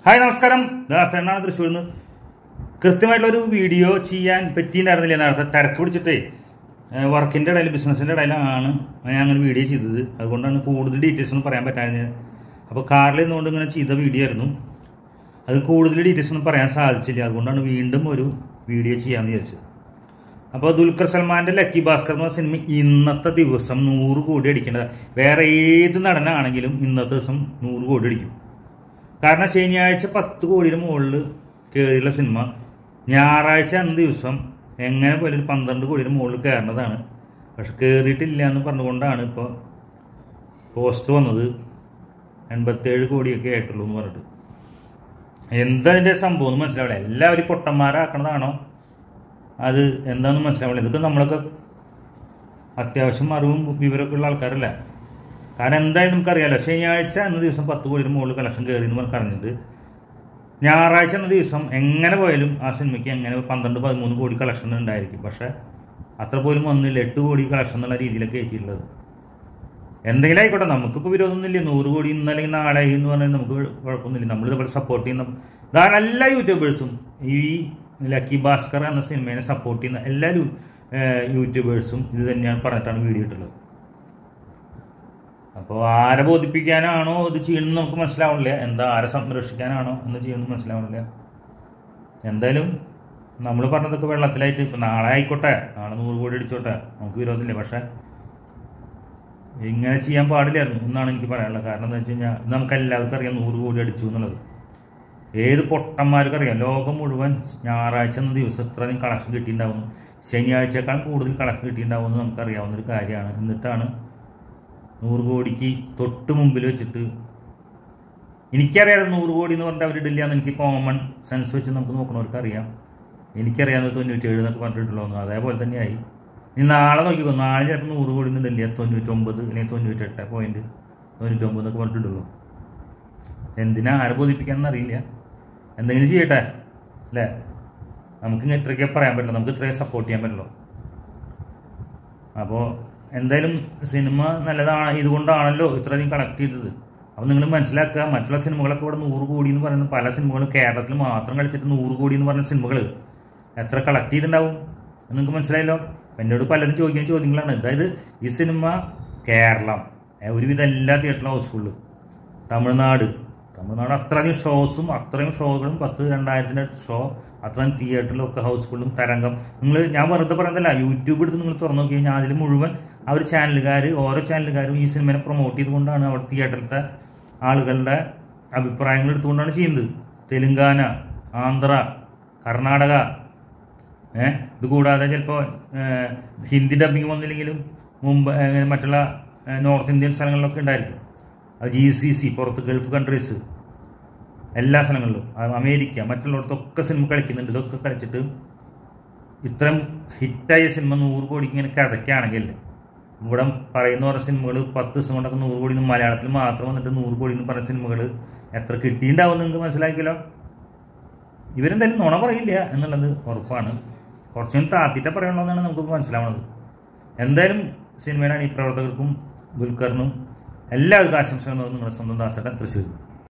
hi നമസ്കാരം ദാസണ്ണാണ് തൃശ്ശൂരിൽ നിന്ന് കൃത്യമായിട്ടുള്ളൊരു വീഡിയോ ചെയ്യാൻ പറ്റിയിട്ടുണ്ടായിരുന്നില്ല നേരത്തെ തിരക്ക് പിടിച്ചിട്ടേ വർക്കിൻ്റെ ഇടയിൽ ബിസിനസ്സിൻ്റെ ഇടയിലാണ് ഞാൻ അങ്ങനെ വീഡിയോ ചെയ്തത് അതുകൊണ്ടാണ് കൂടുതൽ ഡീറ്റെയിൽസ് ഒന്നും പറയാൻ പറ്റാഞ്ഞത് അപ്പോൾ കാറിൽ നിന്നുകൊണ്ട് ഇങ്ങനെ ചെയ്ത വീഡിയോ ആയിരുന്നു അത് കൂടുതൽ ഡീറ്റെയിൽസ് ഒന്നും പറയാൻ സാധിച്ചില്ല അതുകൊണ്ടാണ് വീണ്ടും ഒരു വീഡിയോ ചെയ്യാമെന്ന് വിചാരിച്ചത് അപ്പോൾ ദുൽഖർ സൽമാൻ്റെ ലക്കി ഭാസ്കർ എന്ന് പറഞ്ഞ സിനിമ ഇന്നത്തെ ദിവസം നൂറ് കോടി അടിക്കേണ്ടത് വേറെ ഏത് നടനാണെങ്കിലും ഇന്നത്തെ ദിവസം നൂറ് കോടി അടിക്കും കാരണം ശനിയാഴ്ച പത്ത് കോടിയുടെ മുകളിൽ കയറിയുള്ള സിനിമ ഞായറാഴ്ച അന്ന് ദിവസം എങ്ങനെ പോലും ഒരു പന്ത്രണ്ട് കോടിയുടെ മുകളിൽ കയറേണ്ടതാണ് പക്ഷെ കയറിയിട്ടില്ല എന്ന് പറഞ്ഞുകൊണ്ടാണ് ഇപ്പോൾ പോസ്റ്റ് വന്നത് എൺപത്തേഴ് കോടിയൊക്കെ ആയിട്ടുള്ളൂ എന്ന് പറഞ്ഞിട്ട് എന്താ അതിൻ്റെ സംഭവം എന്ന് മനസ്സിലാവില്ല എല്ലാവരും പൊട്ടന്മാരാക്കണതാണോ അത് എന്താണെന്ന് മനസ്സിലാവില്ല ഇതൊക്കെ നമ്മളൊക്കെ അത്യാവശ്യം അറിവും വിവരമൊക്കെ ഉള്ള ആൾക്കാരല്ല കാരണം എന്തായാലും നമുക്കറിയാലോ ശനിയാഴ്ച എന്ന ദിവസം പത്ത് കോടിയുടെ മുകളിൽ കളക്ഷൻ കയറി എന്ന് നമുക്ക് അറിഞ്ഞിട്ട് ഞായറാഴ്ച എന്ന ദിവസം എങ്ങനെ പോയാലും ആ സിനിമയ്ക്ക് എങ്ങനെ പന്ത്രണ്ട് പതിമൂന്ന് കോടി കളക്ഷൻ ഉണ്ടായിരിക്കും പക്ഷേ അത്ര പോലും വന്നില്ല എട്ട് കോടി കളക്ഷൻ എന്നുള്ള രീതിയിലൊക്കെ കയറ്റിയിട്ടുള്ളത് എന്തെങ്കിലും ആയിക്കോട്ടെ നമുക്കിപ്പോൾ വിരോധമൊന്നുമില്ല നൂറ് കോടി ഇന്ന് അല്ലെങ്കിൽ നാളെ എന്ന് പറഞ്ഞാൽ നമുക്ക് കുഴപ്പമൊന്നുമില്ല നമ്മൾ ഇതുപോലെ സപ്പോർട്ട് ചെയ്യുന്ന ധാരാളം എല്ലാ യൂട്യൂബേഴ്സും ഈ ലക്കി ഭാസ്കർ എന്ന സിനിമയെ സപ്പോർട്ട് ചെയ്യുന്ന എല്ലാ യൂട്യൂബേഴ്സും ഇത് തന്നെയാണ് പറഞ്ഞിട്ടാണ് വീഡിയോ ഇട്ടുള്ളത് അപ്പോൾ ആരെ ബോധിപ്പിക്കാനാണോ ഇത് ചെയ്യണമെന്ന് നമുക്ക് മനസ്സിലാവണില്ല എന്താ ആരെ സംരക്ഷിക്കാനാണോ എന്ന് ചെയ്യണമെന്ന് മനസ്സിലാവണില്ല എന്തായാലും നമ്മൾ പറഞ്ഞതൊക്കെ വെള്ളത്തിലായിട്ട് ഇപ്പം നാളെ ആയിക്കോട്ടെ നാളെ നൂറ് കോടി അടിച്ചോട്ടെ നമുക്ക് വിരോധമില്ല പക്ഷേ ഇങ്ങനെ ചെയ്യാൻ പാടില്ലായിരുന്നു എന്നാണ് എനിക്ക് പറയാനുള്ളത് കാരണം എന്താ വെച്ച് കഴിഞ്ഞാൽ നമുക്ക് എല്ലാവർക്കും അറിയാം നൂറ് കോടി അടിച്ചു എന്നുള്ളത് ഏത് പൊട്ടന്മാർക്കും അറിയാം ലോകം മുഴുവൻ ഞായറാഴ്ച എന്ന ദിവസം ഇത്രയധികം കളക്ഷൻ കിട്ടിയിട്ടുണ്ടാവുന്നു ശനിയാഴ്ചയേക്കാൾ കൂടുതൽ കളക്ഷൻ കിട്ടിയിട്ടുണ്ടാവുമെന്ന് നമുക്കറിയാവുന്ന ഒരു കാര്യമാണ് എന്നിട്ടാണ് നൂറ് കോടിക്ക് തൊട്ട് മുമ്പിൽ വെച്ചിട്ട് എനിക്കറിയാം നൂറ് കോടി എന്ന് പറഞ്ഞിട്ട് അവരിടില്ല എന്ന് എനിക്ക് കോമൺ സെൻസ് വെച്ച് നമുക്ക് നോക്കണവർക്ക് അറിയാം എനിക്കറിയാവുന്നത് തൊണ്ണൂറ്റേഴ് എന്നൊക്കെ പറഞ്ഞിട്ടുള്ളൂ അതേപോലെ തന്നെയായി നീ നാളെ നോക്കിക്കോ നാളെ ചിലപ്പോൾ നൂറ് കോടി ഒന്നും തൊണ്ണൂറ്റൊമ്പത് അല്ലെങ്കിൽ തൊണ്ണൂറ്റെട്ട് പോയിന്റ് തൊണ്ണൂറ്റൊമ്പത് എന്നൊക്കെ പറഞ്ഞിട്ടുള്ളൂ എന്തിനാ ആരെ ബോധിപ്പിക്കാമെന്ന് അറിയില്ല എന്തെങ്കിലും ചെയ്യട്ടെ അല്ലേ നമുക്ക് ഇത്രയൊക്കെ പറയാൻ പറ്റില്ല നമുക്ക് ഇത്രയും സപ്പോർട്ട് ചെയ്യാൻ പറ്റുള്ളൂ അപ്പോൾ എന്തായാലും സിനിമ നല്ലതാണ് ഇതുകൊണ്ടാണല്ലോ ഇത്രയധികം കളക്ട് ചെയ്തത് അപ്പോൾ നിങ്ങൾ മനസ്സിലാക്കുക മറ്റുള്ള സിനിമകളൊക്കെ ഇവിടെ നൂറ് കോടി എന്ന് പറയുന്ന പല സിനിമകളും കേരളത്തിൽ മാത്രം കളിച്ചിട്ട് നൂറ് കോടി എന്ന് പറഞ്ഞ സിനിമകൾ എത്ര കളക്ട് ചെയ്തിട്ടുണ്ടാവും എന്ന് നിങ്ങൾക്ക് മനസ്സിലായല്ലോ എന്നോട് പലരും ചോദിക്കുന്ന ചോദ്യങ്ങളാണ് അതായത് ഈ സിനിമ കേരളം ഒരുവിധം എല്ലാ തിയേറ്ററിലും ഹൗസ്ഫുള്ള് തമിഴ്നാട് തമിഴ്നാട് അത്രയധികം ഷോസും അത്രയും ഷോകളും പത്ത് രണ്ടായിരത്തിൻ്റെ ഷോ അത്രയും തിയേറ്ററിലൊക്കെ ഹൗസ്ഫുള്ളും തരംഗം നിങ്ങൾ ഞാൻ വെറുതെ പറയുന്നതല്ല യൂട്യൂബ് എടുത്ത് നിങ്ങൾ തുറന്നു നോക്കി കഴിഞ്ഞാൽ അതിൽ മുഴുവൻ അവർ ചാനലുകാർ ഓരോ ചാനലുകാരും ഈ സിനിമയെ പ്രൊമോട്ട് ചെയ്തുകൊണ്ടാണ് അവിടെ തിയേറ്ററിലത്തെ ആളുകളുടെ അഭിപ്രായങ്ങൾ എടുത്തുകൊണ്ടാണ് ചെയ്യുന്നത് തെലുങ്കാന ആന്ധ്ര കർണാടക ഏഹ് ഇത് കൂടാതെ ചിലപ്പോൾ ഹിന്ദി ഡബിങ് വന്നില്ലെങ്കിലും മുമ്പ് മറ്റുള്ള നോർത്ത് ഇന്ത്യൻ സ്ഥലങ്ങളിലൊക്കെ ഉണ്ടായിരിക്കും അത് ജി സി സി പുറത്ത് ഗൾഫ് കൺട്രീസ് എല്ലാ സ്ഥലങ്ങളിലും അമേരിക്ക മറ്റുള്ളിടത്തൊക്കെ സിനിമ കളിക്കുന്നുണ്ട് ഇതൊക്കെ കളിച്ചിട്ട് ഇത്രയും ഹിറ്റായ സിനിമ നൂറ് കോടിക്ക് ഇങ്ങനെ കഥയ്ക്കാണെങ്കിൽ ഇവിടെ പറയുന്ന പറഞ്ഞ സിനിമകൾ പത്ത് ദിവസം കൊണ്ടൊക്കെ നൂറ് കോടി മലയാളത്തിൽ മാത്രം വന്നിട്ട് നൂറ് കോടി എന്ന് പറഞ്ഞ സിനിമകൾ എത്ര കിട്ടിയിട്ടുണ്ടാവും നിങ്ങൾക്ക് മനസ്സിലാക്കിയല്ലോ ഇവരെന്തായാലും നുണ പറയില്ല എന്നുള്ളത് ഉറപ്പാണ് കുറച്ചും താത്തിട്ട പറയണമെന്നാണ് നമുക്ക് മനസ്സിലാവുന്നത് എന്തായാലും സിനിമയുടെ ഈ പ്രവർത്തകർക്കും ദുൽഖറിനും എല്ലാവർക്കും ആശംസകൾ നിങ്ങളുടെ സ്വന്തം ദാസേട്ടൻ തൃശ്ശൂർ